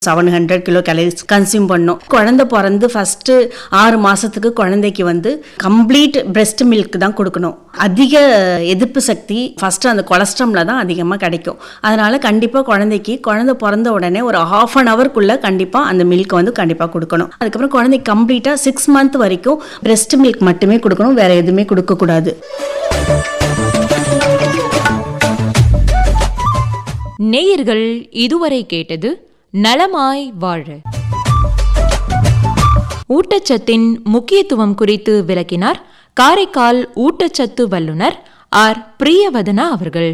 seven hundred kilo calories consume பண்ணும் குழந்தை பிறந்து ஃபர்ஸ்ட் ஆறு மாசத்துக்கு குழந்தைக்கு வந்து கம்ப்ளீட் breast மில்க் தான் கொடுக்கணும் அதிக எதிர்ப்பு சக்தி ஃபர்ஸ்ட் அந்த கொலஸ்ட்ரம்ல தான் அதிகமாக கிடைக்கும் அதனால கண்டிப்பாக குழந்தைக்கு குழந்தை பிறந்த உடனே ஒரு ஹாஃப் அன் ஹவர்க்குள்ள கண்டிப்பாக அந்த மில்க் வந்து கண்டிப்பாக கொடுக்கணும் அதுக்கப்புறம் குழந்தைக்கு கம்ப்ளீட்டாக சிக்ஸ் மந்த் வரைக்கும் breast மில்க் மட்டுமே கொடுக்கணும் வேற எதுவுமே கொடுக்கக்கூடாது நேயர்கள் இதுவரை கேட்டது நலமாய் வாழ ஊட்டச்சத்தின் முக்கியத்துவம் குறித்து விளக்கினார் காரைக்கால் ஊட்டச்சத்து வல்லுனர் ஆர் பிரியவதனா அவர்கள்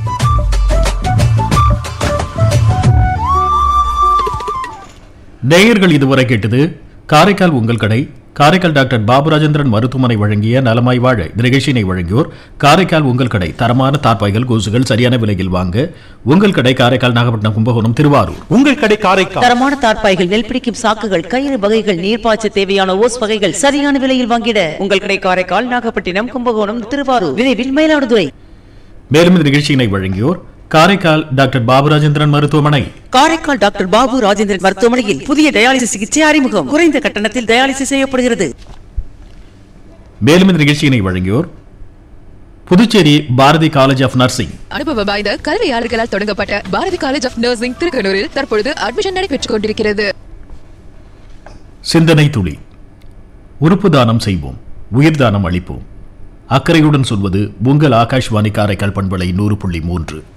நேயர்கள் இதுவரை கேட்டது காரைக்கால் உங்கள் கடை காரைக்கால் டாக்டர் பாபுராஜேந்திரன் மருத்துவமனை வழங்கிய நலமாய் வாழ இந்த நிகழ்ச்சியினை வழங்கியோர் காரைக்கால் உங்கள் கடை தரமான தார்பாய்கள் கொசுகள் சரியான விலையில் வாங்க உங்கள் கடை காரைக்கால் நாகப்பட்டினம் கும்பகோணம் திருவாரூர் உங்கள் கடை காரைக்கால் தரமான தார்ப்பாய்கள் நெல் பிடிக்கும் சாக்குகள் கயிறு வகைகள் நீர்ப்பாய்ச்ச தேவையான ஓஸ் வகைகள் சரியான விலையில் வாங்கிட உங்கள் கடை காரைக்கால் நாகப்பட்டினம் கும்பகோணம் திருவாரூர் விரைவில் மயிலாடுதுறை மேலும் இந்த நிகழ்ச்சியினை வழங்கியோர் காரைக்கால் டாக்டர் பாபுராஜேந்திரன் மருத்துவமனை காரைக்கால் டாக்டர் பாபு ராஜேந்திரன் மருத்துவமனையில் புதிய டயாலிசிஸ் சிகிச்சை அறிமுகம் குறைந்த கட்டணத்தில் டயாலிசிஸ் செய்யப்படுகிறது மேலும் இந்த நிகழ்ச்சியினை வழங்கியோர் Puducherry Bharathi college of nursing அனுபவ வாய்ந்த கல்வியாளர்களால் தொடங்கப்பட்ட பாரதி காலேஜ் ஆஃப் நர்சிங் திருக்கனூரில் தற்பொழுது அட்மிஷன் நடைபெற்றுக் கொண்டிருக்கிறது சிந்தனை துளி உறுப்பு தானம் செய்வோம் உயிர் தானம் அளிப்போம் அக்கறையுடன் சொல்வது உங்கள் ஆகாஷ்வாணி காரைக்கால் பண்பலை நூறு புள்ளி மூன்று